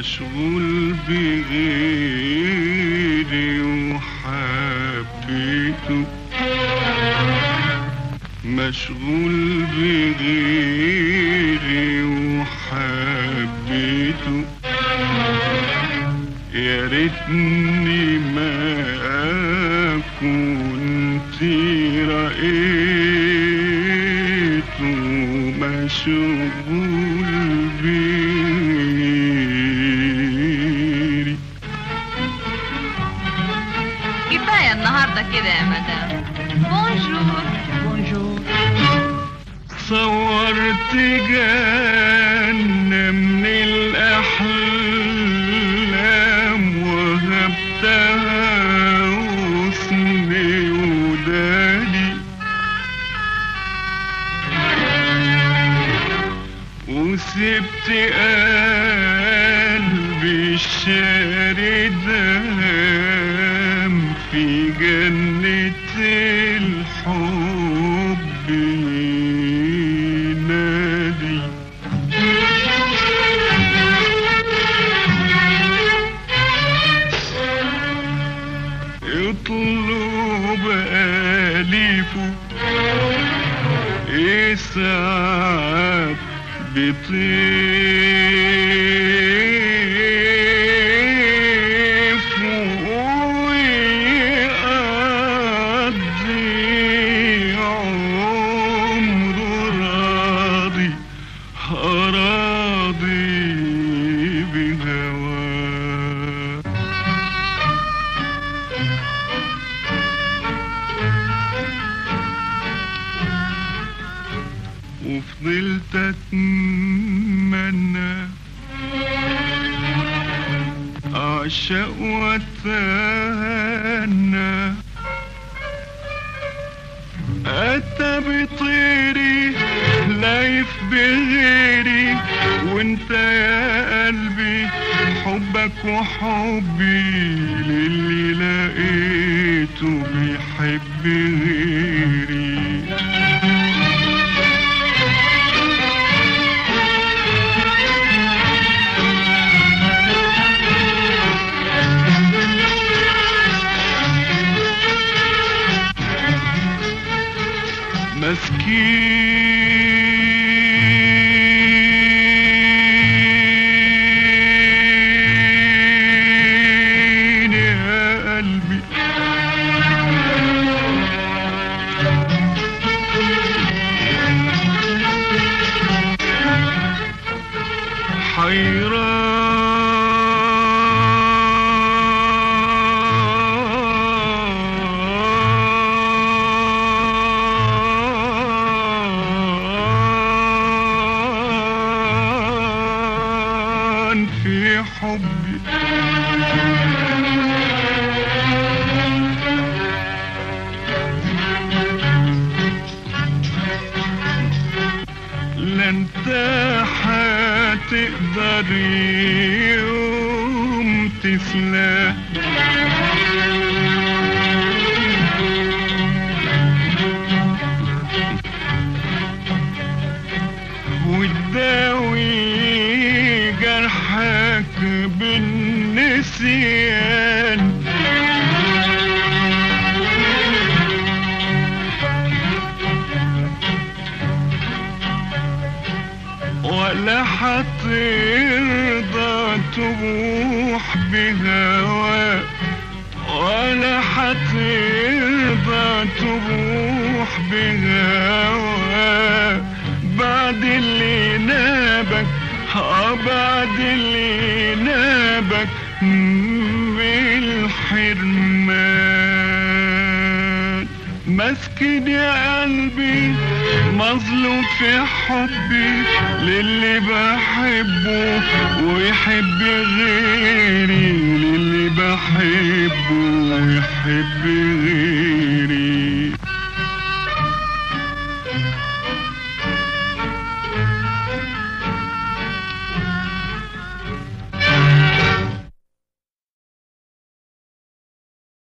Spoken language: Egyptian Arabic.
مشغول بغيري وحبيته مشغول بغيري وحبيته يا ريتني ما كنت رأيته مشغول بغيري كفاية النهاردة كده يا مدام بونجور بونجور صورت جنة من الأحلام وهبتها وسني وداني وسبت قلبي الشاردام في جنة الحب ينادي يطلب أليفه يسعد بطيف ويقضي عمره راضي راضي بهواه وفضلت اتمنى اعشق واتهنى اتى بطيري لايف بغيري وانت يا قلبي حبك وحبي للي لقيته بيحب غيري مسكين يا قلبي حيران في حبي لا انت هتقدر يوم تسلى وتداوي جرحك بالنسيان ولا حترضى تبوح بهواك ولا حترضى تبوح بهواك بعد اللي نابك اه بعد اللي نابك بالحرمان مسكن يا قلبي مظلوم في حبي للي بحبه ويحب غيري للي بحبه ويحب